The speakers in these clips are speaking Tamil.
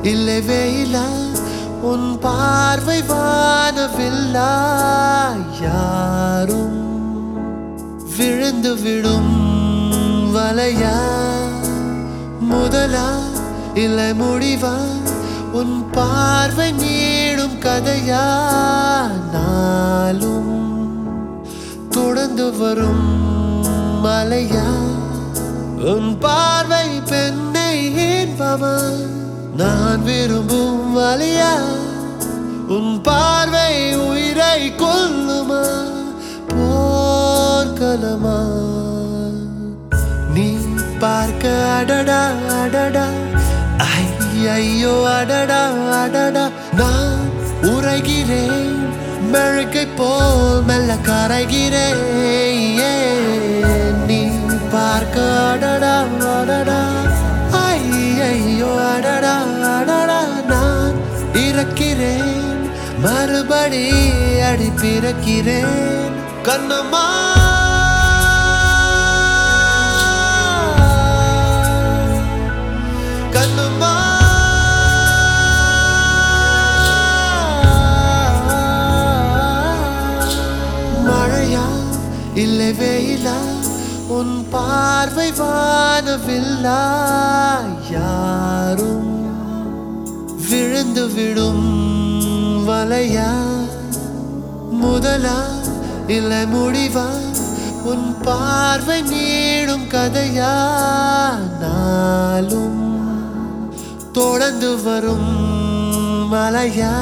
இல்லை வெயிலா உன் பார்வை வானவில்லா யாரும் விழுந்து விடும் வலையா முதலா இல்லை முடிவா உன் பார்வை நீடும் கதையா நாளும் தொடர்ந்து வரும் மலையா உன் பார்வை பெண்ணை இன்பமா நான் விரும்பும் வழியா உன் பார்வை உயிரை கொல்லுமா போர்க்களமா நீ பார்க்க அடடா அடடா ஐ, ஐயோ அடடா அடடா நான் உரைகிறேன் மெழுகை போல் மெல்ல கரைகிறேன் ஏன் நீ பார்க்க அடடா அடடா ஐ, ஐயோ அடடா அடடா நான் இறக்கிறேன் மறுபடி அடி பிறக்கிறேன் கண்ணம்மா கண்ணம்மா மழையா இல்லை வெயிலா உன் பார்வை வானவில்லா யாரும் விழுந்து விடும் வலையா முதலா இல்லை முடிவா உன் பார்வை நீடும் கதையா நாளும் தொடர்ந்து வரும் மலையா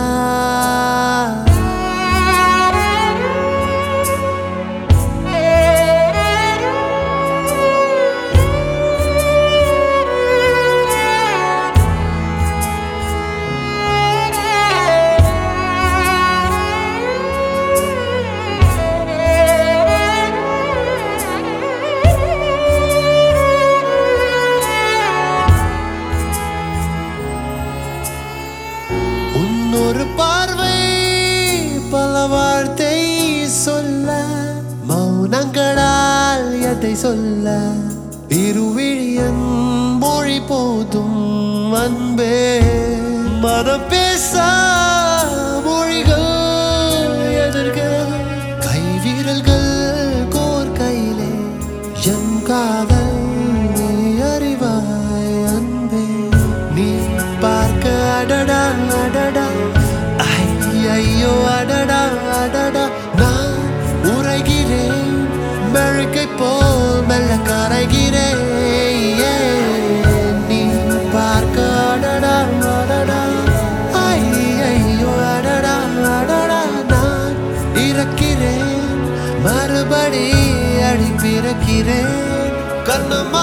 உன்னொரு பார்வை பல வார்த்தை சொல்ல மௌனங்களால் எதை சொல்ல இருவிழியன் மொழி போதும் அன்பே மனம் பேச மொழிகள் எதிர்க கைவிரல்கள் கோர் கையிலே என் காதல் நீ அறிவாய் அன்பே நீ பார்க்க அடடா அடடா ஐ, ஐயோ அடடா அடடா நான் உரைகிறேன் மெழுகை போல் மெல்ல கரைகிறேன் ஏன் நீ பார்க்க அடடா அடடா ஐ, ஐயோ அடடா அடடா நான் இறக்கிறேன் மறுபடி அடி பிறக்கிறேன் கண்ணம்மா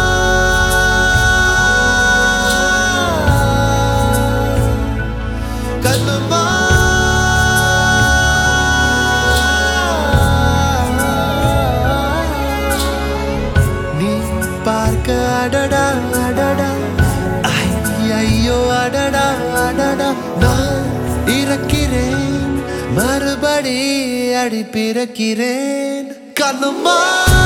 கண்ணம்மா நீ பார்க்க அடடா அடடா ஐ, ஐயோ அடடா அடடா நான் இறக்கிறேன் மறுபடி அடி பிறக்கிறேன் கண்ணம்மா